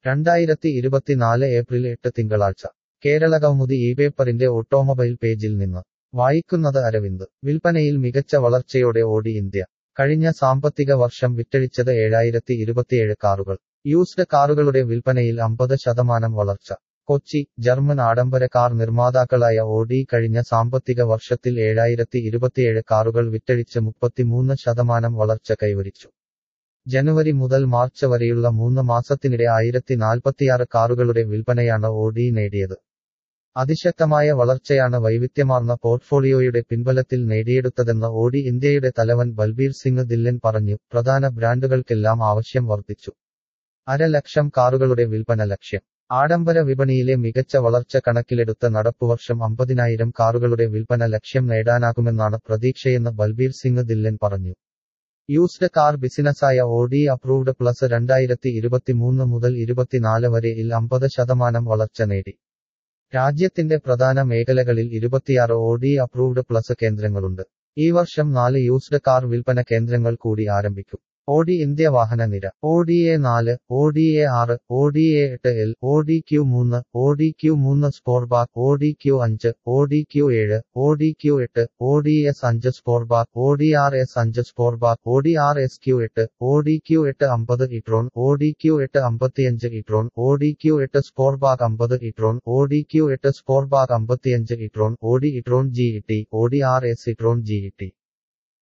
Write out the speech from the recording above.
രണ്ടായിരത്തി ഇരുപത്തിനാല് ഏപ്രിൽ എട്ട് തിങ്കളാഴ്ച കേരളകൗമുദി ഈ പേപ്പറിന്റെ ഓട്ടോമൊബൈൽ പേജിൽ നിന്ന് വായിക്കുന്നത് അരവിന്ദ് വിൽപ്പനയിൽ മികച്ച വളർച്ചയോടെ ഓടി ഇന്ത്യ കഴിഞ്ഞ സാമ്പത്തിക വർഷം വിറ്റഴിച്ചത് ഏഴായിരത്തി ഇരുപത്തിയേഴ് കാറുകൾ യൂസ്ഡ് കാറുകളുടെ വിൽപ്പനയിൽ അമ്പത് ശതമാനം വളർച്ച കൊച്ചി ജർമ്മൻ ആഡംബര കാർ നിർമ്മാതാക്കളായ ഓഡി കഴിഞ്ഞ സാമ്പത്തിക വർഷത്തിൽ ഏഴായിരത്തി ഇരുപത്തിയേഴ് കാറുകൾ വിറ്റഴിച്ച് മുപ്പത്തിമൂന്ന് ശതമാനം വളർച്ച കൈവരിച്ചു ജനുവരി മുതൽ മാർച്ച് വരെയുള്ള മൂന്ന് മാസത്തിനിടെ ആയിരത്തി നാൽപ്പത്തിയാറ് കാറുകളുടെ വിൽപ്പനയാണ് ഓഡി നേടിയത് അതിശക്തമായ വളർച്ചയാണ് വൈവിധ്യമാർന്ന പോർട്ട്ഫോളിയോയുടെ പിൻബലത്തിൽ നേടിയെടുത്തതെന്ന് ഓഡി ഇന്ത്യയുടെ തലവൻ ബൽബീർ സിംഗ് ദില്ലൻ പറഞ്ഞു പ്രധാന ബ്രാൻഡുകൾക്കെല്ലാം ആവശ്യം വർദ്ധിച്ചു അര ലക്ഷം കാറുകളുടെ വിൽപ്പന ലക്ഷ്യം ആഡംബര വിപണിയിലെ മികച്ച വളർച്ച കണക്കിലെടുത്ത നടപ്പുവർഷം അമ്പതിനായിരം കാറുകളുടെ വിൽപ്പന ലക്ഷ്യം നേടാനാകുമെന്നാണ് പ്രതീക്ഷയെന്ന് ബൽബീർ സിംഗ് ദില്ലൻ പറഞ്ഞു യൂസ്ഡ് കാർ ബിസിനസ്സായ ഓഡി അപ്രൂവ്ഡ് പ്ലസ് രണ്ടായിരത്തി ഇരുപത്തിമൂന്ന് മുതൽ ഇരുപത്തിനാല് വരെ ഇൽ അമ്പത് ശതമാനം വളർച്ച നേടി രാജ്യത്തിന്റെ പ്രധാന മേഖലകളിൽ ഇരുപത്തിയാറ് ഓഡി അപ്രൂവ്ഡ് പ്ലസ് കേന്ദ്രങ്ങളുണ്ട് ഈ വർഷം നാല് യൂസ്ഡ് കാർ വിൽപ്പന കേന്ദ്രങ്ങൾ കൂടി ആരംഭിക്കും ഓഡി ഇന്ത്യ വാഹന നിര ഓഡി എ നാല് ഓഡി എ ആറ് ഓഡി എ എട്ട് എൽ ഓഡി ക്യു മൂന്ന് ഓഡി ക്യു മൂന്ന് സ്പോർബാക്ക് ഓഡി ക്യു അഞ്ച് ഓഡി ക്യു ഏഴ് ഓഡി ക്യു എട്ട് ഓഡി എസ് അഞ്ച് സ്പോർബാക്ക് ഓഡി ആർ എസ് അഞ്ച് sportback Audi R S Q എട്ട് ഓഡി ക്യു എട്ട് അമ്പത് ഇട്രോൺ ഓഡി ക്യു എട്ട് അമ്പത്തിയഞ്ച് ഇട്രോൺ ഓഡി ക്യു എട്ട് സ്പോർബാക്ക് അമ്പത് ഇട്രോൺ ഓഡി ക്യു എട്ട് സ്പോർബാക്ക് അമ്പത്തിയഞ്ച് e tron Audi e tron G E T Audi R S e tron G E T